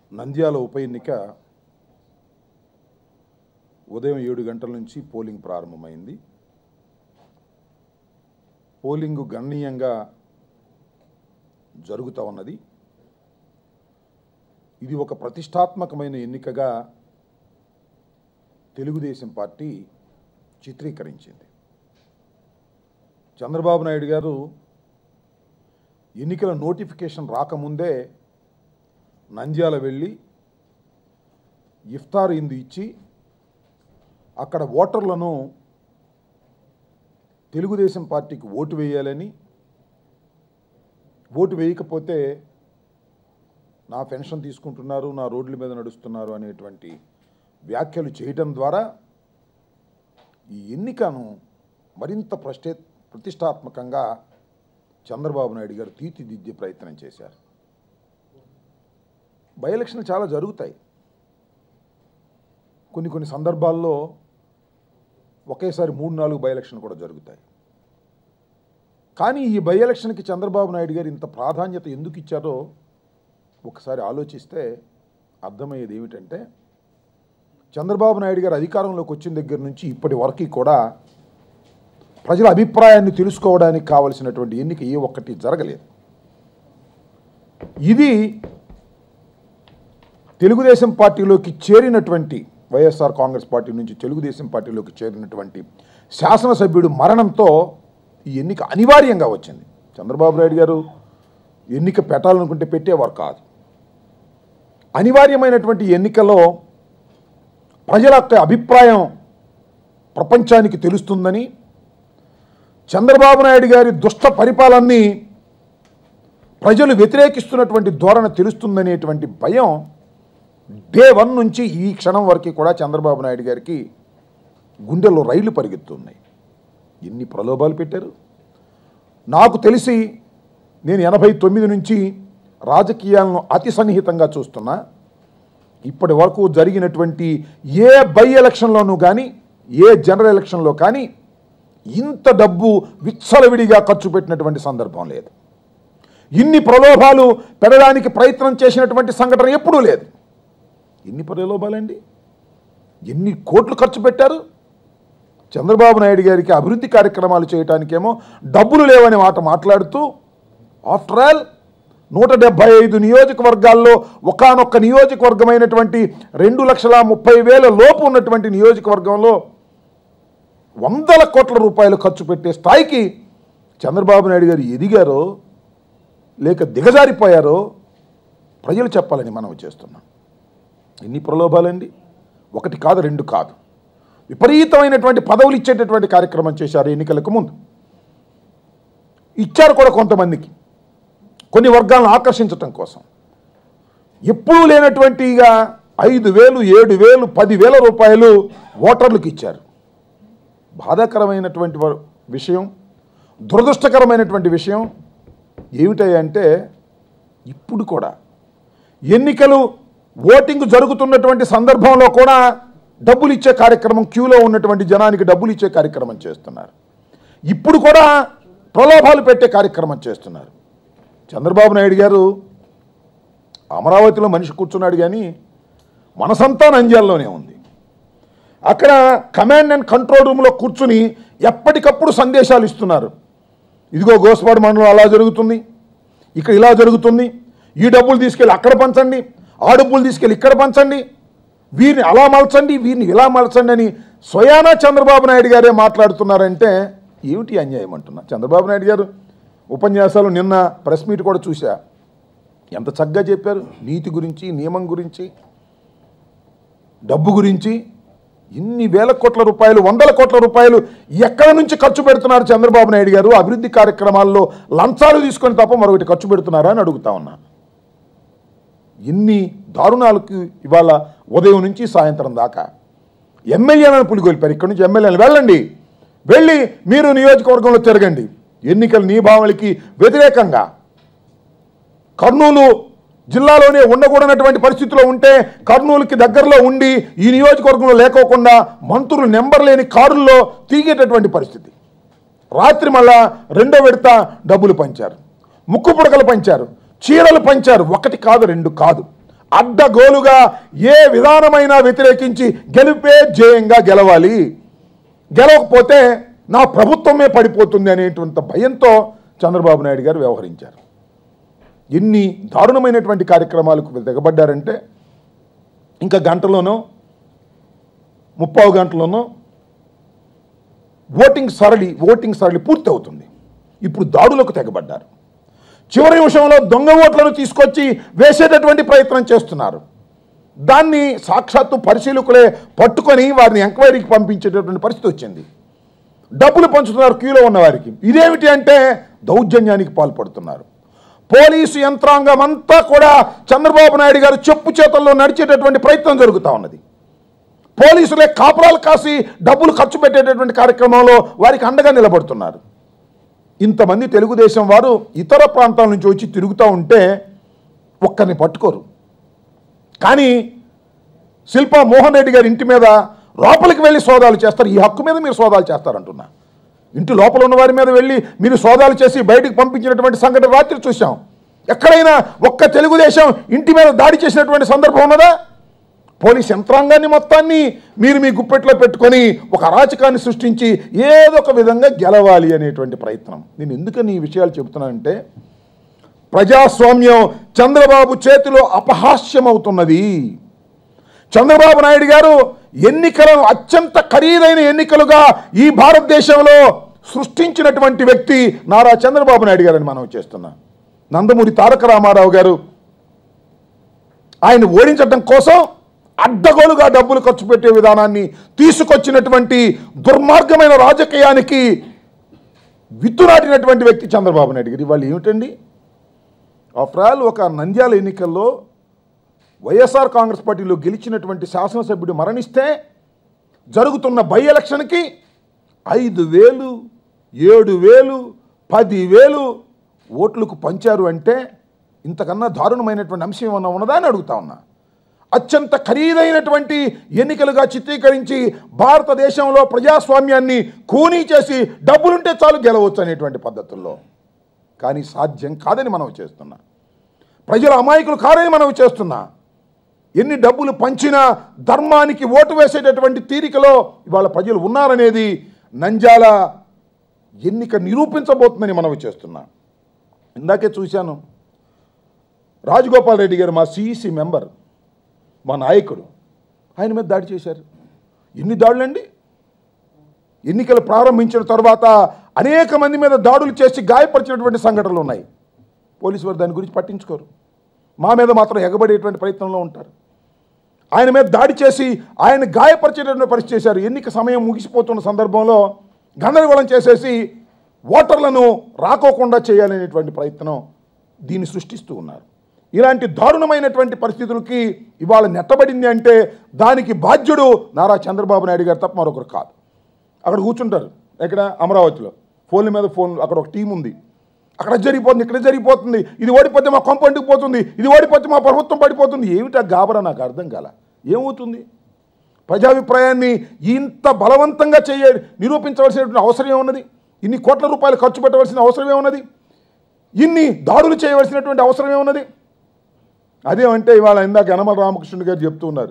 నంద్యాల ఉప ఎన్నిక ఉదయం ఏడు గంటల నుంచి పోలింగ్ ప్రారంభమైంది పోలింగ్ గణనీయంగా జరుగుతూ ఉన్నది ఇది ఒక ప్రతిష్టాత్మకమైన ఎన్నికగా తెలుగుదేశం పార్టీ చిత్రీకరించింది చంద్రబాబు నాయుడు గారు ఎన్నికల నోటిఫికేషన్ రాకముందే నంద్యాల వెళ్ళి ఇఫ్తార్ ఇందు ఇచ్చి అక్కడ ఓటర్లను తెలుగుదేశం పార్టీకి ఓటు వేయాలని ఓటు వేయకపోతే నా పెన్షన్ తీసుకుంటున్నారు నా రోడ్ల మీద నడుస్తున్నారు అనేటువంటి వ్యాఖ్యలు చేయడం ద్వారా ఈ ఎన్నికను మరింత ప్రశ్నే ప్రతిష్టాత్మకంగా చంద్రబాబు నాయుడు గారు తీర్చిదిద్దే ప్రయత్నం చేశారు బై ఎలక్షన్లు చాలా జరుగుతాయి కొన్ని కొన్ని సందర్భాల్లో ఒకేసారి మూడు నాలుగు బై ఎలక్షన్లు కూడా జరుగుతాయి కానీ ఈ బై ఎలక్షన్కి చంద్రబాబు నాయుడు గారు ఇంత ప్రాధాన్యత ఎందుకు ఇచ్చారో ఒకసారి ఆలోచిస్తే అర్థమయ్యేది ఏమిటంటే చంద్రబాబు నాయుడు గారు అధికారంలోకి వచ్చిన దగ్గర నుంచి ఇప్పటి వరకు కూడా ప్రజల అభిప్రాయాన్ని తెలుసుకోవడానికి కావలసినటువంటి ఎన్నిక ఏ ఒక్కటి జరగలేదు ఇది తెలుగుదేశం పార్టీలోకి చేరినటువంటి వైఎస్ఆర్ కాంగ్రెస్ పార్టీ నుంచి తెలుగుదేశం పార్టీలోకి చేరినటువంటి శాసనసభ్యుడు మరణంతో ఈ ఎన్నిక అనివార్యంగా వచ్చింది చంద్రబాబు నాయుడు గారు ఎన్నిక పెట్టాలనుకుంటే పెట్టేవారు కాదు అనివార్యమైనటువంటి ఎన్నికలో ప్రజల యొక్క అభిప్రాయం ప్రపంచానికి తెలుస్తుందని చంద్రబాబు నాయుడు గారి దుష్ట పరిపాలనని ప్రజలు వ్యతిరేకిస్తున్నటువంటి ధోరణ తెలుస్తుందనేటువంటి భయం డే వన్ నుంచి ఈ క్షణం వరకు కూడా చంద్రబాబు నాయుడు గారికి గుండెల్లో రైళ్లు పరిగెత్తున్నాయి ఎన్ని ప్రలోభాలు పెట్టారు నాకు తెలిసి నేను ఎనభై తొమ్మిది నుంచి రాజకీయాలను అతి సన్నిహితంగా చూస్తున్నా ఇప్పటి వరకు జరిగినటువంటి ఏ బై ఎలక్షన్లోనూ కానీ ఏ జనరల్ ఎలక్షన్లో కానీ ఇంత డబ్బు విచ్చలవిడిగా ఖర్చు పెట్టినటువంటి సందర్భం లేదు ఇన్ని ప్రలోభాలు పెడడానికి ప్రయత్నం చేసినటువంటి సంఘటన ఎప్పుడూ లేదు ఎన్ని ప్రలోభాలండి ఎన్ని కోట్లు ఖర్చు పెట్టారు చంద్రబాబు నాయుడు గారికి అభివృద్ధి కార్యక్రమాలు చేయటానికేమో డబ్బులు లేవనే మాట మాట్లాడుతూ ఆఫ్టర్ ఆల్ నూట డెబ్బై ఐదు నియోజకవర్గాల్లో ఒకనొక్క నియోజకవర్గమైనటువంటి రెండు లక్షల ముప్పై వేల లోపు ఉన్నటువంటి నియోజకవర్గంలో వందల కోట్ల రూపాయలు ఖర్చు పెట్టే స్థాయికి చంద్రబాబు నాయుడు గారు ఎదిగారో లేక దిగజారిపోయారో ప్రజలు చెప్పాలని మనం చేస్తున్నాం ఎన్ని ప్రలోభాలండి ఒకటి కాదు రెండు కాదు విపరీతమైనటువంటి పదవులు ఇచ్చేటటువంటి కార్యక్రమం చేశారు ఎన్నికలకు ముందు ఇచ్చారు కూడా కొంతమందికి కొన్ని వర్గాలను ఆకర్షించటం కోసం ఎప్పుడూ లేనటువంటిగా ఐదు వేలు ఏడు వేలు పదివేల రూపాయలు ఓటర్లకు ఇచ్చారు బాధాకరమైనటువంటి వ- విషయం దురదృష్టకరమైనటువంటి విషయం ఏమిటంటే ఇప్పుడు కూడా ఎన్నికలు ఓటింగ్ జరుగుతున్నటువంటి సందర్భంలో కూడా డబ్బులు ఇచ్చే కార్యక్రమం క్యూలో ఉన్నటువంటి జనానికి డబ్బులు ఇచ్చే కార్యక్రమం చేస్తున్నారు ఇప్పుడు కూడా ప్రలోభాలు పెట్టే కార్యక్రమం చేస్తున్నారు చంద్రబాబు నాయుడు గారు అమరావతిలో మనిషి కూర్చున్నాడు కానీ మనసంతా నంద్యాలలోనే ఉంది అక్కడ కమాండ్ అండ్ కంట్రోల్ రూమ్లో కూర్చుని ఎప్పటికప్పుడు సందేశాలు ఇస్తున్నారు ఇదిగో గోస్పాడు మండలం అలా జరుగుతుంది ఇక్కడ ఇలా జరుగుతుంది ఈ డబ్బులు తీసుకెళ్ళి అక్కడ పంచండి ఆ డబ్బులు తీసుకెళ్ళి ఇక్కడ పంచండి వీరిని అలా మలచండి వీరిని ఇలా మలచండి అని స్వయానా చంద్రబాబు నాయుడు గారే మాట్లాడుతున్నారంటే ఏమిటి అన్యాయం అంటున్నా చంద్రబాబు నాయుడు గారు ఉపన్యాసాలు నిన్న ప్రెస్ మీట్ కూడా చూసా ఎంత చక్కగా చెప్పారు నీతి గురించి నియమం గురించి డబ్బు గురించి ఇన్ని వేల కోట్ల రూపాయలు వందల కోట్ల రూపాయలు ఎక్కడ నుంచి ఖర్చు పెడుతున్నారు చంద్రబాబు నాయుడు గారు అభివృద్ధి కార్యక్రమాల్లో లంచాలు తీసుకొని తప్ప మరొకటి ఖర్చు పెడుతున్నారా అని అడుగుతా ఉన్నా ఇన్ని దారుణాలకు ఇవాళ ఉదయం నుంచి సాయంత్రం దాకా ఎమ్మెల్యేలను పులిగొల్పారు ఇక్కడ నుంచి ఎమ్మెల్యేలు వెళ్ళండి వెళ్ళి మీరు నియోజకవర్గంలో తిరగండి ఎన్నికల నియమావళికి వ్యతిరేకంగా కర్నూలు జిల్లాలోనే ఉండకూడనటువంటి పరిస్థితిలో ఉంటే కర్నూలుకి దగ్గరలో ఉండి ఈ నియోజకవర్గంలో లేకోకుండా మంత్రులు నెంబర్ లేని కారుల్లో తిరిగేటటువంటి పరిస్థితి రాత్రి మళ్ళా రెండో విడత డబ్బులు పంచారు ముక్కు పుడకలు పంచారు చీరలు పంచారు ఒకటి కాదు రెండు కాదు అడ్డగోలుగా ఏ విధానమైనా వ్యతిరేకించి గెలిపే జయంగా గెలవాలి గెలవకపోతే నా ప్రభుత్వమే పడిపోతుంది అనేటువంటి భయంతో చంద్రబాబు నాయుడు గారు వ్యవహరించారు ఎన్ని దారుణమైనటువంటి కార్యక్రమాలకు దిగబడ్డారంటే ఇంకా గంటలోనో ముప్పావు గంటలోనో ఓటింగ్ సరళి ఓటింగ్ సరళి పూర్తి అవుతుంది ఇప్పుడు దాడులకు తెగబడ్డారు చివరి నిమిషంలో దొంగ ఓట్లను తీసుకొచ్చి వేసేటటువంటి ప్రయత్నం చేస్తున్నారు దాన్ని సాక్షాత్తు పరిశీలకులే పట్టుకొని వారిని ఎంక్వైరీకి పంపించేటటువంటి పరిస్థితి వచ్చింది డబ్బులు పంచుతున్నారు క్యూలో ఉన్న వారికి ఇదేమిటి అంటే దౌర్జన్యానికి పాల్పడుతున్నారు పోలీసు యంత్రాంగం అంతా కూడా చంద్రబాబు నాయుడు గారు చెప్పు చేతల్లో నడిచేటటువంటి ప్రయత్నం జరుగుతూ ఉన్నది పోలీసులే కాపురాలు కాసి డబ్బులు ఖర్చు పెట్టేటటువంటి కార్యక్రమంలో వారికి అండగా నిలబడుతున్నారు ఇంతమంది తెలుగుదేశం వారు ఇతర ప్రాంతాల నుంచి వచ్చి తిరుగుతూ ఉంటే ఒక్కరిని పట్టుకోరు కానీ శిల్పా మోహన్ రెడ్డి గారి ఇంటి మీద లోపలికి వెళ్ళి సోదాలు చేస్తారు ఈ హక్కు మీద మీరు సోదాలు చేస్తారంటున్నా ఇంటి లోపల ఉన్న వారి మీద వెళ్ళి మీరు సోదాలు చేసి బయటికి పంపించినటువంటి సంఘటన రాత్రి చూసాం ఎక్కడైనా ఒక్క తెలుగుదేశం ఇంటి మీద దాడి చేసినటువంటి సందర్భం ఉన్నదా పోలీస్ యంత్రాంగాన్ని మొత్తాన్ని మీరు మీ గుప్పెట్లో పెట్టుకొని ఒక అరాచకాన్ని సృష్టించి ఏదో ఒక విధంగా గెలవాలి అనేటువంటి ప్రయత్నం నేను ఎందుకని ఈ విషయాలు చెబుతున్నానంటే ప్రజాస్వామ్యం చంద్రబాబు చేతిలో అపహాస్యమవుతున్నది చంద్రబాబు నాయుడు గారు ఎన్నికలను అత్యంత ఖరీదైన ఎన్నికలుగా ఈ భారతదేశంలో సృష్టించినటువంటి వ్యక్తి నారా చంద్రబాబు నాయుడు గారని మనం చేస్తున్నాం నందమూరి తారక రామారావు గారు ఆయన ఓడించడం కోసం అడ్డగోలుగా డబ్బులు ఖర్చు పెట్టే విధానాన్ని తీసుకొచ్చినటువంటి దుర్మార్గమైన రాజకీయానికి విత్తునాటినటువంటి వ్యక్తి చంద్రబాబు నాయుడు గారు ఇవాళ ఏమిటండి ఆఫ్టర్ ఆల్ ఒక నంద్యాల ఎన్నికల్లో వైఎస్ఆర్ కాంగ్రెస్ పార్టీలో గెలిచినటువంటి శాసనసభ్యుడు మరణిస్తే జరుగుతున్న బై ఎలక్షన్కి ఐదు వేలు ఏడు వేలు పది వేలు ఓట్లకు పంచారు అంటే ఇంతకన్నా దారుణమైనటువంటి అంశం ఏమన్నా ఉన్నదా అని అడుగుతా ఉన్నా అత్యంత ఖరీదైనటువంటి ఎన్నికలుగా చిత్రీకరించి భారతదేశంలో ప్రజాస్వామ్యాన్ని కూనీ చేసి డబ్బులుంటే చాలు గెలవచ్చు అనేటువంటి పద్ధతుల్లో కానీ సాధ్యం కాదని మనం చేస్తున్నా ప్రజల అమాయకులు కారని మనం చేస్తున్నా ఎన్ని డబ్బులు పంచినా ధర్మానికి ఓటు వేసేటటువంటి తీరికలో ఇవాళ ప్రజలు ఉన్నారనేది నంజాల ఎన్నిక నిరూపించబోతుందని మనం చేస్తున్నా ఇందాకే చూశాను రాజగోపాల్ రెడ్డి గారు మా సిఈసి మెంబర్ మా నాయకుడు ఆయన మీద దాడి చేశారు ఎన్ని దాడులండి ఎన్నికలు ప్రారంభించిన తర్వాత అనేక మంది మీద దాడులు చేసి గాయపరిచినటువంటి సంఘటనలు ఉన్నాయి పోలీసు వారు దాని గురించి పట్టించుకోరు మా మీద మాత్రం ఎగబడేటువంటి ప్రయత్నంలో ఉంటారు ఆయన మీద దాడి చేసి ఆయన గాయపరిచేటటువంటి పరిస్థితి చేశారు ఎన్నిక సమయం ముగిసిపోతున్న సందర్భంలో గందరగోళం చేసేసి ఓటర్లను రాకోకుండా చేయాలనేటువంటి ప్రయత్నం దీన్ని సృష్టిస్తూ ఉన్నారు ఇలాంటి దారుణమైనటువంటి పరిస్థితులకి ఇవాళ నెట్టబడింది అంటే దానికి బాధ్యుడు నారా చంద్రబాబు నాయుడు గారు తప్ప మరొకరు కాదు అక్కడ కూర్చుంటారు ఎక్కడ అమరావతిలో ఫోన్ల మీద ఫోన్ అక్కడ ఒక టీం ఉంది అక్కడ జరిగిపోతుంది ఇక్కడ జరిగిపోతుంది ఇది ఓడిపోతే మా కొంప పోతుంది ఇది ఓడిపోతే మా ప్రభుత్వం పడిపోతుంది ఏమిటా గాబరా నాకు అర్థం కాల ఏమవుతుంది ప్రజాభిప్రాయాన్ని ఇంత బలవంతంగా చేయ నిరూపించవలసినటువంటి అవసరం ఏమున్నది ఇన్ని కోట్ల రూపాయలు ఖర్చు పెట్టవలసిన అవసరం ఏమున్నది ఇన్ని దాడులు చేయవలసినటువంటి అవసరం ఏమున్నది అదేమంటే ఇవాళ ఇందాక యనమల రామకృష్ణుడు గారు చెప్తూ ఉన్నారు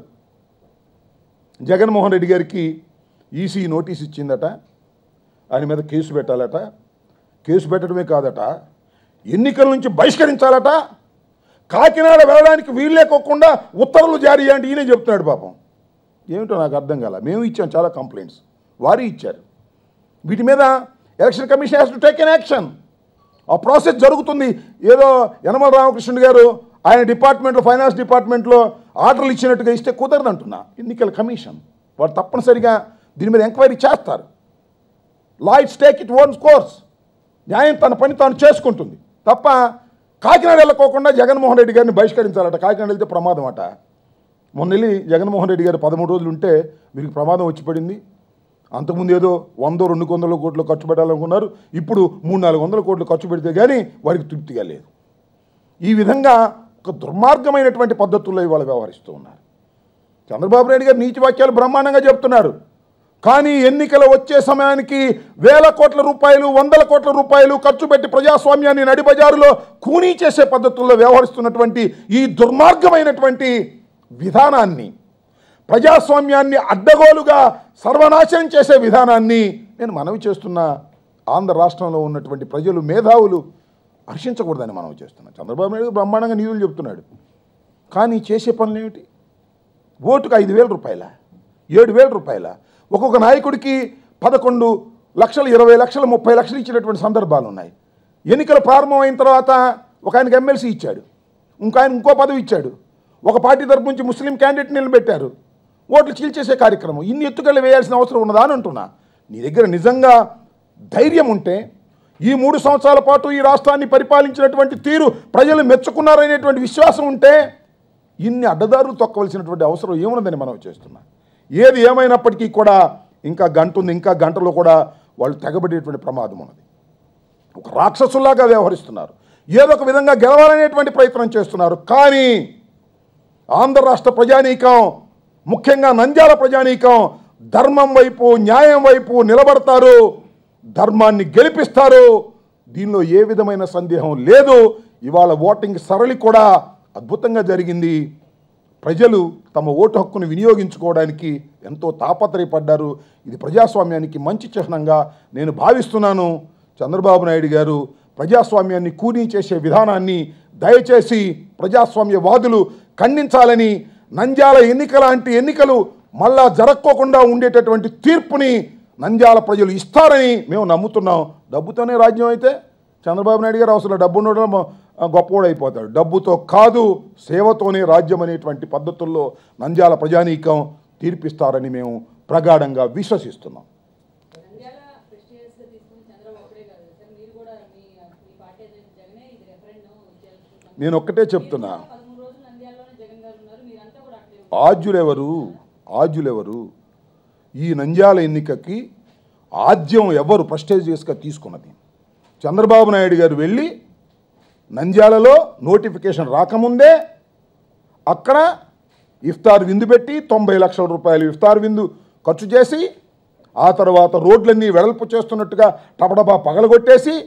జగన్మోహన్ రెడ్డి గారికి ఈసీ నోటీస్ ఇచ్చిందట ఆయన మీద కేసు పెట్టాలట కేసు పెట్టడమే కాదట ఎన్నికల నుంచి బహిష్కరించాలట కాకినాడ వెళ్ళడానికి వీల్లేకోకుండా ఉత్తర్వులు జారీ చేయండి ఈయనే చెప్తున్నాడు పాపం ఏమిటో నాకు అర్థం కాల మేము ఇచ్చాం చాలా కంప్లైంట్స్ వారు ఇచ్చారు వీటి మీద election commission has to take an action ఆ ప్రాసెస్ జరుగుతుంది ఏదో యనమల రామకృష్ణుడు గారు ఆయన డిపార్ట్మెంట్లో ఫైనాన్స్ డిపార్ట్మెంట్లో ఆర్డర్లు ఇచ్చినట్టుగా ఇస్తే కుదరదంటున్నా ఎన్నికల కమిషన్ వారు తప్పనిసరిగా దీని మీద ఎంక్వైరీ చేస్తారు law its take it owns course న్యాయం తన పని తాను చేసుకుంటుంది తప్ప కాకినాడ వెళ్ళకోకుండా జగన్మోహన్ రెడ్డి గారిని బహిష్కరించాలట కాకినాడ వెళ్తే ప్రమాదం అట మొన్న వెళ్ళి జగన్మోహన్ రెడ్డి గారు పదమూడు రోజులు ఉంటే వీరికి ప్రమాదం వచ్చి పడింది అంతకుముందు ఏదో వందో రెండు వందల కోట్లు ఖర్చు పెట్టాలనుకున్నారు ఇప్పుడు మూడు నాలుగు వందల కోట్లు ఖర్చు పెడితే కానీ వారికి తృప్తిగా లేదు ఈ విధంగా ఒక దుర్మార్గమైనటువంటి పద్ధతుల్లో ఇవాళ వ్యవహరిస్తూ ఉన్నారు చంద్రబాబు నాయుడు గారు నీతి వాక్యాలు బ్రహ్మాండంగా చెప్తున్నారు కానీ ఎన్నికలు వచ్చే సమయానికి వేల కోట్ల రూపాయలు వందల కోట్ల రూపాయలు ఖర్చు పెట్టి ప్రజాస్వామ్యాన్ని నడిబజారులో కూనీ చేసే పద్ధతుల్లో వ్యవహరిస్తున్నటువంటి ఈ దుర్మార్గమైనటువంటి విధానాన్ని ప్రజాస్వామ్యాన్ని అడ్డగోలుగా సర్వనాశనం చేసే విధానాన్ని నేను మనవి చేస్తున్న ఆంధ్ర రాష్ట్రంలో ఉన్నటువంటి ప్రజలు మేధావులు హర్షించకూడదని మనవి చేస్తున్నా చంద్రబాబు నాయుడు బ్రహ్మాండంగా నిధులు చెప్తున్నాడు కానీ చేసే పనులు ఏమిటి ఓటుకు ఐదు వేల రూపాయల ఏడు వేల రూపాయల ఒక్కొక్క నాయకుడికి పదకొండు లక్షలు ఇరవై లక్షలు ముప్పై లక్షలు ఇచ్చినటువంటి సందర్భాలు ఉన్నాయి ఎన్నికలు ప్రారంభమైన తర్వాత ఒక ఆయనకి ఎమ్మెల్సీ ఇచ్చాడు ఇంకో ఆయన ఇంకో పదవి ఇచ్చాడు ఒక పార్టీ తరపు నుంచి ముస్లిం క్యాండిడేట్ నిలబెట్టారు ఓట్లు చీల్చేసే కార్యక్రమం ఇన్ని ఎత్తుకెళ్ళి వేయాల్సిన అవసరం ఉన్నదా అని అంటున్నా నీ దగ్గర నిజంగా ధైర్యం ఉంటే ఈ మూడు సంవత్సరాల పాటు ఈ రాష్ట్రాన్ని పరిపాలించినటువంటి తీరు ప్రజలు మెచ్చుకున్నారనేటువంటి విశ్వాసం ఉంటే ఇన్ని అడ్డదారులు తొక్కవలసినటువంటి అవసరం ఏమున్నదని మనం చేస్తున్నాం ఏది ఏమైనప్పటికీ కూడా ఇంకా గంట ఉంది ఇంకా గంటలో కూడా వాళ్ళు తెగబడేటువంటి ప్రమాదం ఉన్నది ఒక రాక్షసుల్లాగా వ్యవహరిస్తున్నారు ఏదో ఒక విధంగా గెలవాలనేటువంటి ప్రయత్నం చేస్తున్నారు కానీ ఆంధ్ర రాష్ట్ర ప్రజానీకం ముఖ్యంగా నంద్యాల ప్రజానీకం ధర్మం వైపు న్యాయం వైపు నిలబడతారు ధర్మాన్ని గెలిపిస్తారు దీనిలో ఏ విధమైన సందేహం లేదు ఇవాళ ఓటింగ్ సరళి కూడా అద్భుతంగా జరిగింది ప్రజలు తమ ఓటు హక్కును వినియోగించుకోవడానికి ఎంతో తాపత్రయపడ్డారు ఇది ప్రజాస్వామ్యానికి మంచి చిహ్నంగా నేను భావిస్తున్నాను చంద్రబాబు నాయుడు గారు ప్రజాస్వామ్యాన్ని కూనీ చేసే విధానాన్ని దయచేసి ప్రజాస్వామ్యవాదులు ఖండించాలని నంద్యాల ఎన్నిక లాంటి ఎన్నికలు మళ్ళా జరక్కోకుండా ఉండేటటువంటి తీర్పుని నంద్యాల ప్రజలు ఇస్తారని మేము నమ్ముతున్నాం డబ్బుతోనే రాజ్యం అయితే చంద్రబాబు నాయుడు గారు అవసరం డబ్బు ఉండడం గొప్పవాడు అయిపోతాడు డబ్బుతో కాదు సేవతోనే రాజ్యం అనేటువంటి పద్ధతుల్లో నంద్యాల ప్రజానీకం తీర్పిస్తారని మేము ప్రగాఢంగా విశ్వసిస్తున్నాం నంద్యాల ప్రెస్టీజియస్ గా తీసుకుని చంద్రబాబు ఒకడే కాదు సార్ మీరు కూడా మీ మీ పార్టీ అధ్యక్షుడు జగనే ఇది రెఫరెండం చేయాలనుకుంటున్నాను నేను ఒక్కటే చెప్తున్నా పదమూడు రోజులు నంద్యాలలోనే జగన్ గారు ఉన్నారు మీరంతా కూడా అట్లే ఆద్యులెవరు ఆద్యులెవరు ఈ నంద్యాల ఎన్నికకి ఆద్యం ఎవరు ప్రెస్టేజియస్గా తీసుకున్నది చంద్రబాబు నాయుడు గారు వెళ్ళి నంద్యాలలో నోటిఫికేషన్ రాకముందే అక్కడ ఇఫ్తార్ విందు పెట్టి తొంభై లక్షల రూపాయలు ఇఫ్తార్ విందు ఖర్చు చేసి ఆ తర్వాత రోడ్లన్నీ వెడల్పు చేస్తున్నట్టుగా టపటపా పగలగొట్టేసి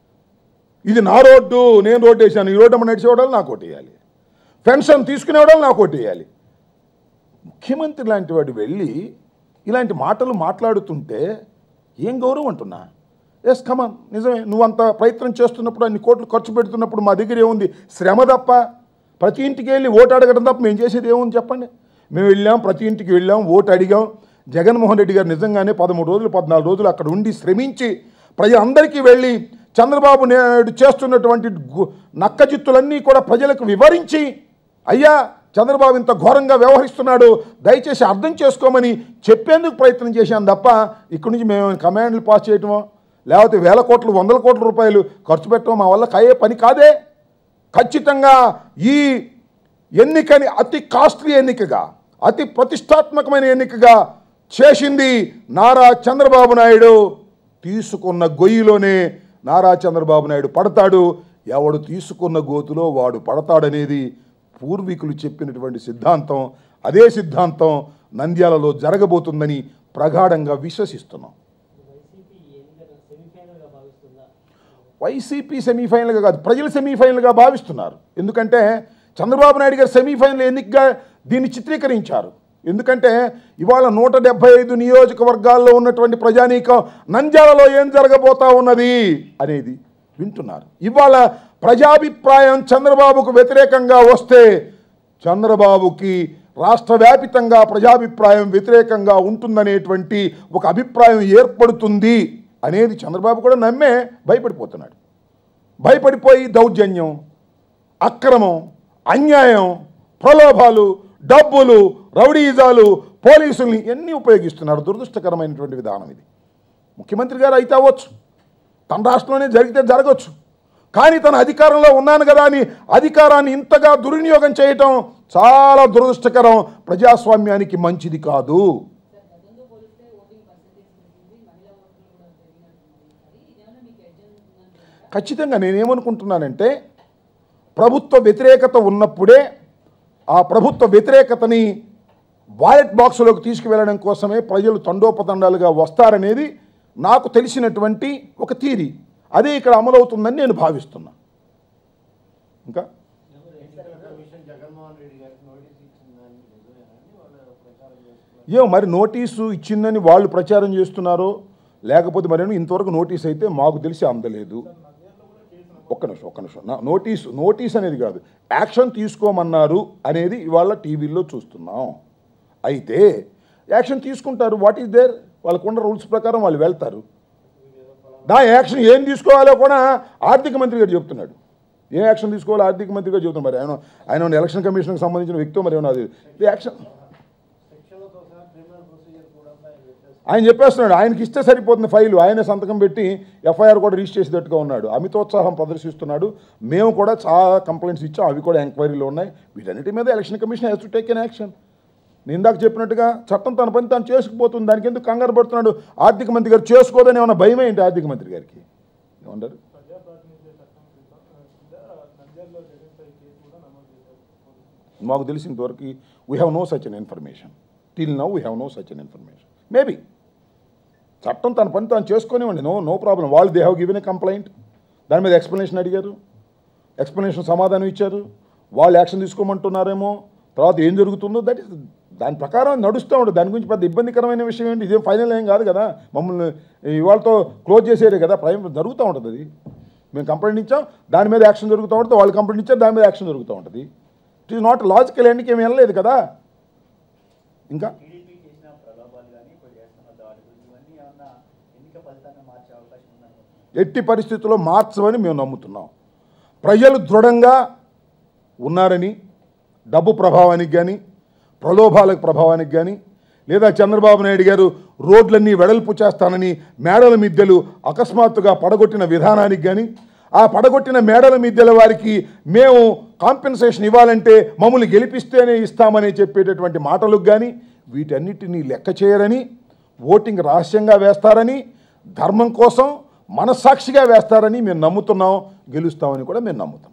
ఇది నా రోడ్డు నేను రోడ్డు వేసాను ఈ రోడ్డు అమ్మ నడిచేవాడాలి నాకు ఓటేయాలి పెన్షన్ తీసుకునేవాడాలి నాకు ఓటేయాలి ముఖ్యమంత్రి లాంటి వాడు వెళ్ళి ఇలాంటి మాటలు మాట్లాడుతుంటే ఏం గౌరవం అంటున్నా ఎస్ కమాన్ నిజమే నువ్వు అంత ప్రయత్నం చేస్తున్నప్పుడు అన్ని కోట్లు ఖర్చు పెడుతున్నప్పుడు మా దగ్గర ఏముంది శ్రమ తప్ప ప్రతి ఇంటికి వెళ్ళి ఓటు అడగడం తప్ప మేము చేసేది ఏముంది చెప్పండి మేము వెళ్ళాం ప్రతి ఇంటికి వెళ్ళాం ఓటు అడిగాం జగన్మోహన్ రెడ్డి గారు నిజంగానే పదమూడు రోజులు పద్నాలుగు రోజులు అక్కడ ఉండి శ్రమించి ప్రజలందరికీ వెళ్ళి చంద్రబాబు నాయుడు చేస్తున్నటువంటి గు- నక్కజిత్తులన్నీ కూడా ప్రజలకు వివరించి అయ్యా చంద్రబాబు ఇంత ఘోరంగా వ్యవహరిస్తున్నాడు దయచేసి అర్థం చేసుకోమని చెప్పేందుకు ప్రయత్నం చేశాను తప్ప ఇక్కడి నుంచి మేము కమాండ్లు పాస్ చేయటమో లేకపోతే వేల కోట్లు వందల కోట్ల రూపాయలు ఖర్చు పెట్టడం మా వల్ల అయ్యే పని కాదే ఖచ్చితంగా ఈ ఎన్నికని అతి కాస్ట్లీ ఎన్నికగా అతి ప్రతిష్టాత్మకమైన ఎన్నికగా చేసింది నారా చంద్రబాబు నాయుడు తీసుకున్న గొయ్యిలోనే నారా చంద్రబాబు నాయుడు పడతాడు ఎవడు తీసుకున్న గోతులో వాడు పడతాడనేది పూర్వీకులు చెప్పినటువంటి సిద్ధాంతం అదే సిద్ధాంతం నంద్యాలలో జరగబోతుందని ప్రగాఢంగా విశ్వసిస్తున్నాం వైసీపీ ఈ ఎన్నికను సెమీఫైనల్గా భావిస్తుందా వైసీపీ సెమీఫైనల్గా కాదు ప్రజలు సెమీఫైనల్గా భావిస్తున్నారు ఎందుకంటే చంద్రబాబు నాయుడు గారు సెమీఫైనల్ ఎన్నికగా దీన్ని చిత్రీకరించారు ఎందుకంటే ఇవాళ నూట డెబ్బై ఐదు నియోజకవర్గాల్లో ఉన్నటువంటి ప్రజానీకం నంద్యాలలో ఏం జరగబోతా ఉన్నది అనేది వింటున్నారు ఇవాళ ప్రజాభిప్రాయం చంద్రబాబుకు వ్యతిరేకంగా వస్తే చంద్రబాబుకి రాష్ట్ర వ్యాపితంగా ప్రజాభిప్రాయం వ్యతిరేకంగా ఉంటుందనేటువంటి ఒక అభిప్రాయం ఏర్పడుతుంది అనేది చంద్రబాబు కూడా నమ్మే భయపడిపోతున్నాడు భయపడిపోయి దౌర్జన్యం అక్రమం అన్యాయం ప్రలోభాలు డబ్బులు రౌడీజాలు పోలీసుల్ని ఎన్ని ఉపయోగిస్తున్నారు దురదృష్టకరమైనటువంటి విధానం ఇది ముఖ్యమంత్రి గారు అయితే అవ్వచ్చు తన రాష్ట్రంలోనే జరిగితే జరగవచ్చు కానీ తన అధికారంలో ఉన్నాను కదా అని అధికారాన్ని ఇంతగా దుర్వినియోగం చేయటం చాలా దురదృష్టకరం ప్రజాస్వామ్యానికి మంచిది కాదు సార్ గతంతో పోలిస్తే ఓటింగ్ పర్సెంటేజ్ పెరిగింది మహిళా ఓట్లు కూడా పెరిగినట్టుంది మరి ఇదేమైనా మీకు ఎడ్జ్ ఉందంటారా ఖచ్చితంగా నేనేమనుకుంటున్నానంటే ప్రభుత్వ వ్యతిరేకత ఉన్నప్పుడే ఆ ప్రభుత్వ వ్యతిరేకతని బ్యాలెట్ బాక్సులోకి తీసుకువెళ్ళడం కోసమే ప్రజలు తండోపతండాలుగా వస్తారనేది నాకు తెలిసినటువంటి ఒక థీరీ అదే ఇక్కడ అమలవుతుందని నేను భావిస్తున్నా ఇంకా ఎన్నికల కమిషన్ జగన్మోహన్ రెడ్డి గారికి నోటీస్ ఇచ్చిందని నిజమేనని వాళ్ళు ప్రచారం చేస్తున్నారు ఏమో మరి నోటీసు ఇచ్చిందని వాళ్ళు ప్రచారం చేస్తున్నారో లేకపోతే మరేమో ఇంతవరకు నోటీస్ అయితే మాకు తెలిసి అందలేదు ఒక్క నిమిషం ఒక్క నిమిషం నా నోటీస్ నోటీస్ అనేది కాదు యాక్షన్ తీసుకోమన్నారు అనేది ఇవాళ టీవీలో చూస్తున్నాం అయితే యాక్షన్ తీసుకుంటారు వాట్ ఈస్ దేర్ వాళ్ళకున్న రూల్స్ ప్రకారం వాళ్ళు వెళ్తారు నా యాక్షన్ ఏం తీసుకోవాలో కూడా ఆర్థిక మంత్రి గారు చెప్తున్నాడు ఏ యాక్షన్ తీసుకోవాలో ఆర్థిక మంత్రి గారు చెప్తున్నారు మరి ఆయన ఆయన ఉన్న ఎలక్షన్ కమిషన్కి సంబంధించిన వ్యక్తి మరి ఏమన్నా అది ఇది యాక్షన్ శిక్షణతో సహా క్రిమినల్ ప్రొసీజర్ కూడా ఆయన పెట్టేస్తారు ఆయన చెప్పేస్తున్నాడు ఆయనకి ఇస్తే సరిపోతుంది ఫైలు ఆయన సంతకం పెట్టి ఎఫ్ఐఆర్ కూడా రిజిస్టర్ చేసేటట్టుగా ఉన్నాడు అమితోత్సాహం ప్రదర్శిస్తున్నాడు మేము కూడా చాలా కంప్లైంట్స్ ఇచ్చాం అవి కూడా ఎంక్వైరీలో ఉన్నాయి వీటన్నిటి మీద election commission has to take an action నేను ఇందాక చెప్పినట్టుగా చట్టం తన పని తాను చేసుకుపోతుంది దానికి ఎందుకు కంగారు పడుతున్నాడు ఆర్థిక మంత్రి గారు చేసుకోదని ఏమన్నా భయమే ఏంటి ఆర్థిక మంత్రి గారికి ఏమంటారు ప్రజాప్రాతినిధ్య చట్టం కింద నంద్యాలలో జగన్పై కేసు కూడా నమోదు చేశారు మాకు తెలిసినంత వరకు we have no such an information till now we have no such an information maybe చట్టం తన పని తాను చేసుకునివ్వండి నో నో ప్రాబ్లం వాళ్ళు they have given a complaint దాని మీద ఎక్స్ప్లెనేషన్ అడిగారు ఎక్స్ప్లెనేషన్ సమాధానం ఇచ్చారు వాళ్ళు యాక్షన్ తీసుకోమంటున్నారేమో తర్వాత ఏం జరుగుతుందో దట్ ఈస్ దాని ప్రకారం నడుస్తూ ఉంటుంది దాని గురించి పెద్ద ఇబ్బందికరమైన విషయం ఏంటి ఇదేం ఫైనల్ ఏం కాదు కదా మమ్మల్ని ఇవాళతో క్లోజ్ చేసేదే కదా ప్రైమ్ జరుగుతూ ఉంటుంది అది మేము కంప్లైంట్ ఇచ్చాం దాని మీద యాక్షన్ జరుగుతూ ఉంటుంది వాళ్ళు కంప్లైంట్ ఇచ్చారు దాని మీద యాక్షన్ జరుగుతూ ఉంటుంది ఇట్ ఈస్ నాట్ లాజికల్ ఎండ్కి ఏమి వెళ్ళలేదు కదా ఇంకా టీడీపీ చేసిన ప్రలోభాలు కానీ ఇప్పుడు చేస్తున్న దాడులు ఇవన్నీ ఏమన్నా ఎన్నిక ఫలితాన్ని మార్చే అవకాశం ఉందనుకుంటున్నాను ఎట్టి పరిస్థితుల్లో మార్చమని మేము నమ్ముతున్నాం ప్రజలు దృఢంగా ఉన్నారని డబ్బు ప్రభావానికి కానీ ప్రలోభాలకు ప్రభావానికి కానీ లేదా చంద్రబాబు నాయుడు గారు రోడ్లన్నీ వెడల్పు చేస్తానని మేడల మిద్దెలు అకస్మాత్తుగా పడగొట్టిన విధానానికి కానీ ఆ పడగొట్టిన మేడల మిద్దెల వారికి మేము కాంపెన్సేషన్ ఇవ్వాలంటే మమ్మల్ని గెలిపిస్తేనే ఇస్తామని చెప్పేటటువంటి మాటలకు కానీ వీటన్నిటినీ లెక్క చేయరని ఓటింగ్ రహస్యంగా వేస్తారని ధర్మం కోసం మనస్సాక్షిగా వేస్తారని మేము నమ్ముతున్నాం గెలుస్తామని కూడా మేము నమ్ముతున్నాం